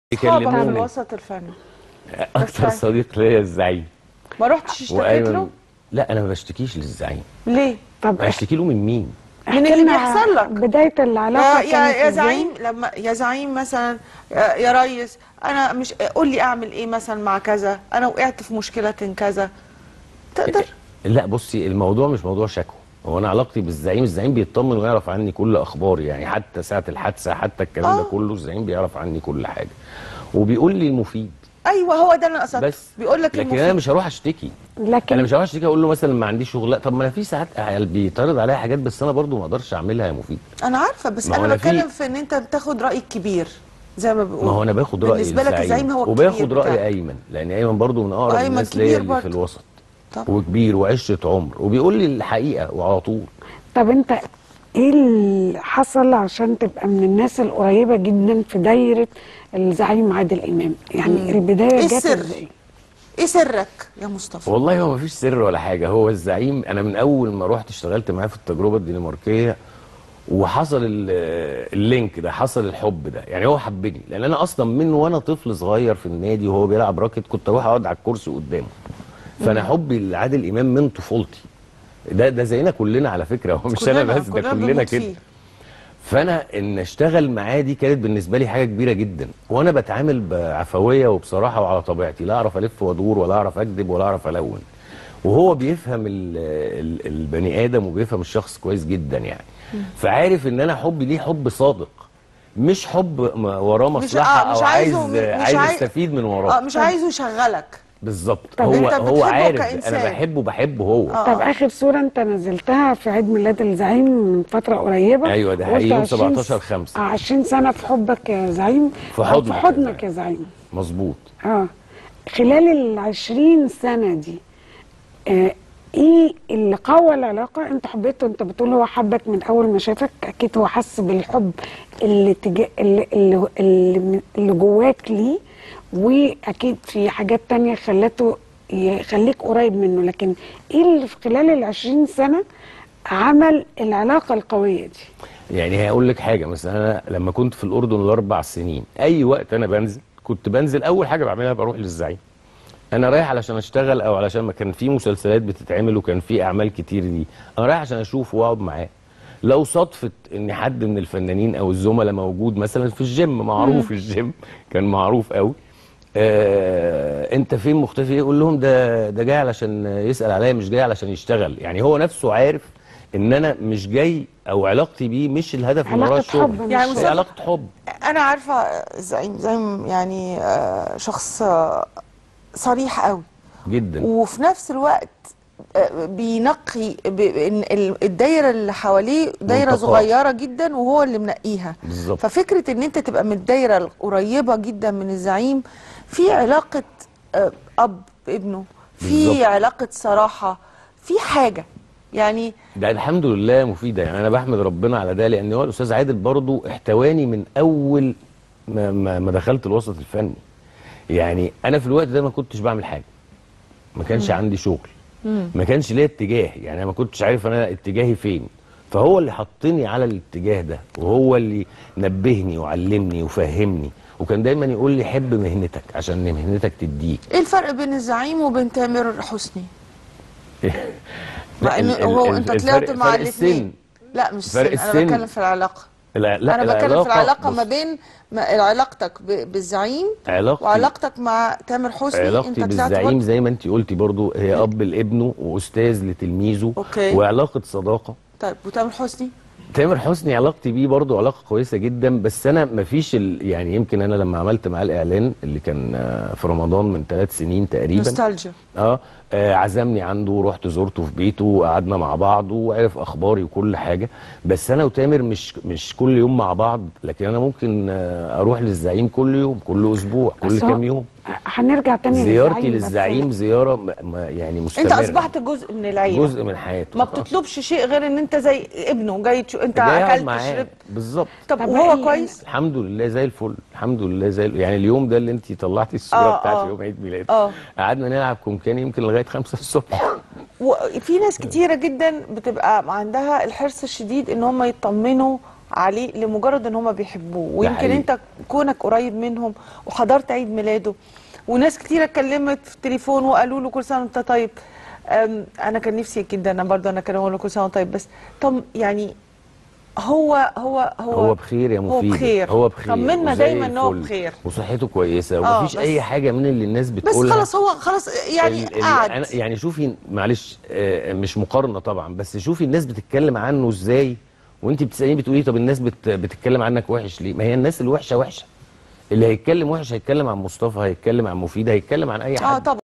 صحابك في يكلموني الوسط الفني اكتر بس- صديق ليا الزعيم ما رحتش اشتكيت له لا انا ما بشتكيش للزعيم ليه طب اشتكي له من مين من اللي بيحصل لك بداية العلاقة يا يا, كانت يا إزاي؟ زعيم لما يا زعيم مثلا يا, يا ريس انا مش قول لي اعمل ايه مثلا مع كذا انا وقعت في مشكله كذا تقدر لا بصي الموضوع مش موضوع شكوى هو انا علاقتي بالزعيم الزعيم بيطمن ويعرف عني كل اخباري يعني حتى ساعه الحادثه حتى الكلام ده آه. كله الزعيم بيعرف عني كل حاجه وبيقول لي المفيد ايوه هو ده اللي انا قصدت بس بيقول لك لكن المفيد. انا مش هروح اشتكي لكن انا مش هروح اشتكي اقول له مثلا ما عنديش شغل لا طب ما انا في ساعات عيال بيتعرض عليا حاجات بس انا برضو ما اقدرش اعملها يا مفيد انا عارفه بس ما هو انا أنا في- بتكلم في ان انت بتاخد راي كبير زي ما بيقول ما هو انا باخد راي بالنسبه لك الزعيم هو الكبير وباخد راي بتاعك. ايمن لان ايمن برضو من اقرب أيمن الناس كبير ليا اللي برضو. في الوسط طبعا. وكبير وعشره عمر وبيقول لي الحقيقه وعلى طول طب انت ايه اللي حصل عشان تبقى من الناس القريبة جدا في دايرة الزعيم عادل امام يعني البداية إيه جت السر؟ ازاي ايه سرك يا مصطفى والله هو مفيش سر ولا حاجه هو الزعيم انا من اول ما رحت اشتغلت معاه في التجربه الدنماركيه وحصل ال- اللينك ده حصل الحب ده يعني هو حبني لان انا اصلا من وانا طفل صغير في النادي وهو بيلعب راكت كنت اروح اقعد على الكرسي قدامه فانا حبي لعادل امام من طفولتي ده ده زينا كلنا على فكره هو مش انا كلنا- بس ده كلنا كلنا بنموت كده فيه. فانا ان اشتغل معاه دي كانت بالنسبه لي حاجه كبيره جدا وانا بتعامل بعفويه وبصراحه وعلى طبيعتي لا اعرف الف وادور ولا اعرف اكذب ولا اعرف الون وهو بيفهم ال ال البني ادم وبيفهم الشخص كويس جدا يعني فعارف ان انا حبي ليه حب صادق مش حب م- وراه مش- مصلحه آه، مش او عايز عايزه- مش عايز عاي- استفيد من اه وراه مش عايزه يشغلك بالظبط طب هو أنت هو بتحبه عارف كإنسان. انا بحبه بحبه هو آه. طب اخر صورة انت نزلتها في عيد ميلاد الزعيم من فترة قريبة أيوة، ده قلت حقيقي يوم 20 17 خمسة. 20 سنة في حبك يا زعيم في أو حضنك في يا حضنك زعيم. يا زعيم مظبوط اه خلال ال 20 سنة دي آه ايه اللي قوى العلاقة انت حبيته انت بتقول هو حبك من اول ما شافك اكيد هو حس بالحب اللي تجا اللي, اللي, اللي, اللي جواك ليه واكيد في حاجات تانية خلته يخليك قريب منه لكن ايه اللي في خلال ال 20 سنة عمل العلاقة القوية دي يعني هقول لك حاجه مثلا انا لما كنت في الاردن الاربع سنين اي وقت انا بنزل كنت بنزل اول حاجه بعملها بروح للزعيم انا رايح علشان اشتغل او علشان ما كان في مسلسلات بتتعمل وكان في اعمال كتير دي انا رايح عشان اشوفه واقعد معاه لو صدفت ان حد من الفنانين او الزملاء موجود مثلا في الجيم معروف الجيم كان معروف قوي آه انت فين مختفي يقول لهم ده ده جاي علشان يسال عليا مش جاي علشان يشتغل يعني هو نفسه عارف ان انا مش جاي او علاقتي بيه مش الهدف من علاقة ورا الشغل حب مش يعني هي شغل. علاقه حب انا عارفه الزعيم زعيم يعني آه، شخص آه، صريح قوي جدا وفي نفس الوقت آه، بينقي ب- إن ال- الدايره اللي حواليه دايره منتقاه. صغيره جدا وهو اللي منقيها بالظبط. ففكره ان انت تبقى من الدايره القريبه جدا من الزعيم في علاقه آه، اب ابنه في بالظبط. علاقه صراحه في حاجه يعني ده الحمد لله مفيده يعني انا بحمد ربنا على ده لان هو الاستاذ عادل برضو احتواني من اول ما, ما, ما دخلت الوسط الفني يعني انا في الوقت ده ما كنتش بعمل حاجه ما كانش عندي شغل ما كانش ليا اتجاه يعني انا ما كنتش عارف انا اتجاهي فين فهو اللي حطني على الاتجاه ده وهو اللي نبهني وعلمني وفهمني وكان دايما يقول لي حب مهنتك عشان مهنتك تديك ايه الفرق بين الزعيم وبين تامر حسني مع لا، انه ال- ال- هو ال- انت الفرق- طلعت مع فرق الاثنين السن. لا مش فرق السن انا السن. بتكلم في العلاقه لا لا انا بتكلم في العلاقه بص، ما بين ما علاقتك ب- بالزعيم علاقتي وعلاقتك مع تامر حسني علاقتي انت طلعت بالزعيم برضه زي ما انت قلتي برضو هي اب لابنه واستاذ لتلميذه أوكي. وعلاقه صداقه طيب وتامر حسني تامر حسني علاقتي بيه برضو علاقه كويسه جدا بس انا مفيش ال... يعني يمكن انا لما عملت معاه الاعلان اللي كان آه، في رمضان من ثلاث سنين تقريبا نوستالجيا اه آه، عزمني عنده ورحت زرته في بيته وقعدنا مع بعض وعرف اخباري وكل حاجه بس انا وتامر مش مش كل يوم مع بعض لكن انا ممكن آه، اروح للزعيم كل يوم كل اسبوع كل بس هو- كام يوم هنرجع تاني زيارتي بس للزعيم زياره م... م... يعني مستمره انت اصبحت جزء من العيله جزء من حياته ما بتطلبش شيء غير ان انت زي ابنه جاي تشو... انت جاي أقعد اكلت معاه. شربت بالظبط طب طب وهو إيه- كويس الحمد لله زي الفل الحمد لله زي ال... يعني اليوم ده اللي انت طلعتي الصوره آه، بتاعتي آه. يوم عيد ميلادي آه. قعدنا نلعب كومكان يمكن لغايه 5 الصبح وفي ناس كتيره جدا بتبقى عندها الحرص الشديد ان هم يطمنوا عليه لمجرد ان هم بيحبوه ويمكن حقيقي. انت كونك قريب منهم وحضرت عيد ميلاده وناس كتيره اتكلمت في التليفون وقالوا له كل سنه وانت طيب أم، انا كان نفسي جدا انا برضه انا كان اقول له كل سنه وانت طيب بس طب يعني هو هو هو هو بخير يا هو مفيد بخير هو بخير طمنا وزي دايما ان هو الفل، بخير وصحته كويسه آه، ومفيش بس- اي حاجه من اللي الناس بس بتقولها خلاص هو خلاص يعني ال- ال- قعد أنا يعني شوفي معلش آه، مش مقارنه طبعا بس شوفي الناس بتتكلم عنه ازاي وانت بتساليني بتقولي طب الناس بت بتتكلم عنك وحش ليه؟ ما هي الناس الوحشه وحشه اللي هيتكلم وحش هيتكلم عن مصطفى هيتكلم عن مفيد هيتكلم عن اي حد اه طبعا